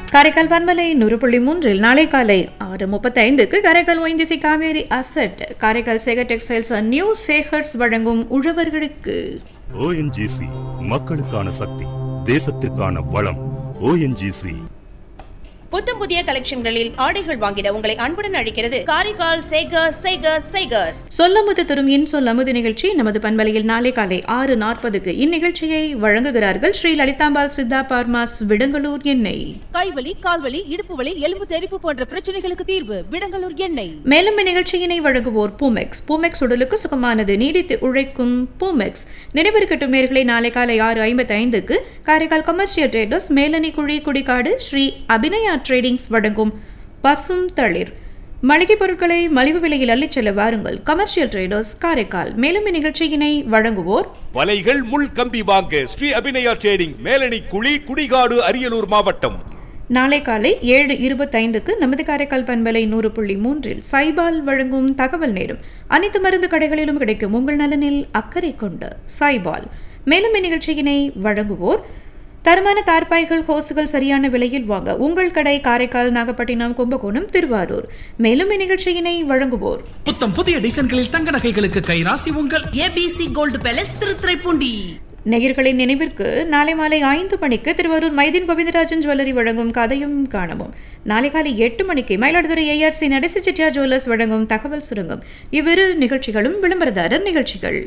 காரைக்கால் பன்மலை நூறு புள்ளி மூன்றில் நாளை காலை ஆறு முப்பத்தைந்துக்கு காரைக்கால் ஒய்ந்திசி காவேரி அசட் Karaikal Sekar textiles and new Sekar's வழங்கும் உழவர்களுக்கு ஓஎன்ஜிசி மக்களுக்கான சக்தி தேசத்திற்கான வளம் ஓஎன்ஜிசி புத்தம் புதிய கலெக்ஷன்களில் ஆடைகள் வாங்கிட உங்களை அன்புடன் அழைக்கிறது காரைக்கால் சேகர்ஸ் சேகர்ஸ் சேகர்ஸ் சொல்லமுது தரும் இன் சொல்லமுது நிகழ்ச்சி நமது பண்பலையில் நாளை காலை ஆறு நாற்பதுக்கு இந்நிகழ்ச்சியை வழங்குகிறார்கள் ஸ்ரீ லலிதாம்பாள் சித்தா பார்மாஸ் விடங்களூர் எண்ணெய் கைவலி கால்வலி இடுப்பு வலி எலும்பு தெறிப்பு போன்ற பிரச்சனைகளுக்கு தீர்வு விடங்கலூர் எண்ணெய் மேலும் இந்நிகழ்ச்சியினை வழங்குவோர் பூமெக்ஸ் பூமெக்ஸ் உடலுக்கு சுகமானது நீடித்து உழைக்கும் பூமெக்ஸ் நினைவிருக்கட்டும் நேர்களை நாளை காலை ஆறு ஐம்பத்தி ஐந்துக்கு காரைக்கால் கமர்ஷியல் ட்ரேடர்ஸ் மேலனி குழி குடிகாடு ஸ்ரீ அபிநயா ட்ரேடிங்ஸ் வழங்கும் பசும் தளிர் மளிகை பொருட்களை மலிவு விலையில் அள்ளிச் செல்ல வாருங்கள் கமர்ஷியல் ட்ரேடர்ஸ் காரைக்கால் மேலும் இந்நிகழ்ச்சியினை வழங்குவோர் வலைகள் முள் கம்பி வாங்க ஸ்ரீ அபிநயா ட்ரேடிங் மேலணி குழி குடிகாடு அரியலூர் மாவட்டம் நாளை காலை ஏழு இருபத்தைந்துக்கு நமது காரைக்கால் பண்பலை நூறு புள்ளி மூன்றில் சைபால் வழங்கும் தகவல் நேரம் அனைத்து மருந்து கடைகளிலும் கிடைக்கும் உங்கள் நலனில் அக்கறை கொண்ட சைபால் மேலும் இந்நிகழ்ச்சியினை வழங்குவோர் தரமான தார்பாய்கள் ஹோசுகள் சரியான விலையில் வாங்க உங்கள் கடை காரைக்கால் நாகப்பட்டினம் கும்பகோணம் திருவாரூர் மேலும் இந்நிகழ்ச்சியினை வழங்குவோர் புத்தம் புதிய டிசைன்களில் தங்க நகைகளுக்கு கைராசி உங்கள் ஏபிசி கோல்டு பேலஸ் திருத்துறைப்பூண்டி நேயர்களின் நினைவிற்கு நாளை மாலை ஐந்து மணிக்கு திருவாரூர் மைதீன் கோவிந்தராஜன் ஜுவல்லரி வழங்கும் கதையும் காணவும் நாளை காலை எட்டு மணிக்கு மயிலாடுதுறை ஏஆர்சி நடேசி செட்டியார் ஜுவல்லர்ஸ் வழங்கும் தகவல் சுருங்கம் இவ்விரு நிகழ்ச்சிகளும் விளம்பரதாரர் நிகழ்ச்சிகள்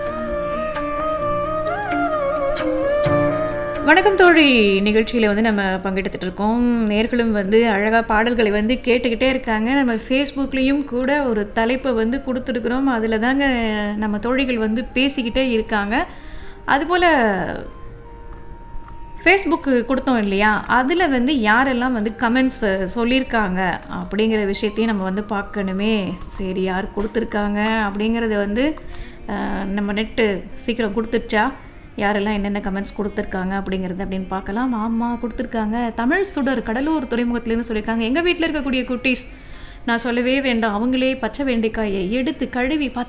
வணக்கம் தோழி நிகழ்ச்சியில் வந்து நம்ம பங்கெடுத்துட்டு இருக்கோம் நேர்களும் வந்து அழகாக பாடல்களை வந்து கேட்டுக்கிட்டே இருக்காங்க நம்ம ஃபேஸ்புக்லேயும் கூட ஒரு தலைப்பை வந்து கொடுத்துருக்குறோம் அதில் தாங்க நம்ம தோழிகள் வந்து பேசிக்கிட்டே இருக்காங்க அதுபோல் ஃபேஸ்புக்கு கொடுத்தோம் இல்லையா அதில் வந்து யாரெல்லாம் வந்து கமெண்ட்ஸ் சொல்லியிருக்காங்க அப்படிங்கிற விஷயத்தையும் நம்ம வந்து பார்க்கணுமே சரி யார் கொடுத்துருக்காங்க அப்படிங்கிறத வந்து அஹ், நம்ம நெட்டு சீக்கிரம் கொடுத்துருச்சா யாரெல்லாம் என்னென்ன கமெண்ட்ஸ் கொடுத்துருக்காங்க அப்படிங்கிறது அப்படின்னு பார்க்கலாம் ஆமாம் கொடுத்துருக்காங்க தமிழ் சுடர் கடலூர் துறைமுகத்துலேருந்து சொல்லியிருக்காங்க எங்கள் வீட்டில் இருக்கக்கூடிய குட்டீஸ் நான் சொல்லவே வேண்டாம் அவங்களே பச்சை வெண்டைக்காயை எடுத்து கழுவி பச்சை